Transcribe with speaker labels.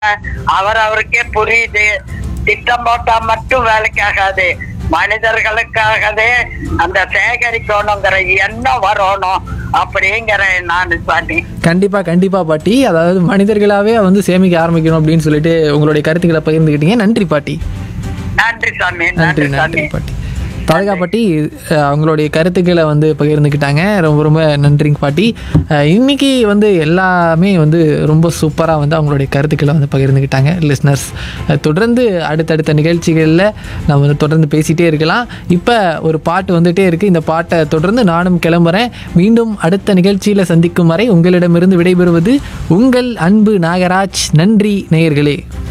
Speaker 1: அவர் அவருக்கே புரியுது திட்டம் போட்டா மட்டும் வேலைக்காகாது மனிதர்களுக்காகவே அந்த சேகரிக்கணுங்கிற எண்ணம் வரணும் அப்படிங்கிற நான் சாமி
Speaker 2: கண்டிப்பாக கண்டிப்பாக பாட்டி அதாவது மனிதர்களாகவே வந்து சேமிக்க ஆரம்பிக்கணும் அப்படின்னு சொல்லிட்டு உங்களுடைய கருத்துக்களை பகிர்ந்துக்கிட்டீங்க நன்றி பாட்டி
Speaker 1: நன்றி சாமி
Speaker 2: நன்றி
Speaker 1: நன்றி
Speaker 2: நன்றி
Speaker 1: சாமி
Speaker 2: பாட்டி தாழ்கா பாட்டி அஹ், அவங்களுடைய கருத்துக்களை வந்து பகிர்ந்துக்கிட்டாங்க ரொம்ப ரொம்ப நன்றிங்க பாட்டி அஹ், இன்னைக்கு வந்து எல்லாமே வந்து ரொம்ப சூப்பராக வந்து அவங்களுடைய கருத்துக்களை வந்து பகிர்ந்துக்கிட்டாங்க லிஸ்னர்ஸ் தொடர்ந்து அடுத்தடுத்த நிகழ்ச்சிகளில் நம்ம வந்து தொடர்ந்து பேசிகிட்டே இருக்கலாம் இப்போ ஒரு பாட்டு வந்துட்டே இருக்குது இந்த பாட்டை தொடர்ந்து நானும் கிளம்புறேன் மீண்டும் அடுத்த நிகழ்ச்சியில் சந்திக்கும் வரை உங்களிடமிருந்து விடைபெறுவது உங்கள் அன்பு நாகராஜ் நன்றி நேயர்களே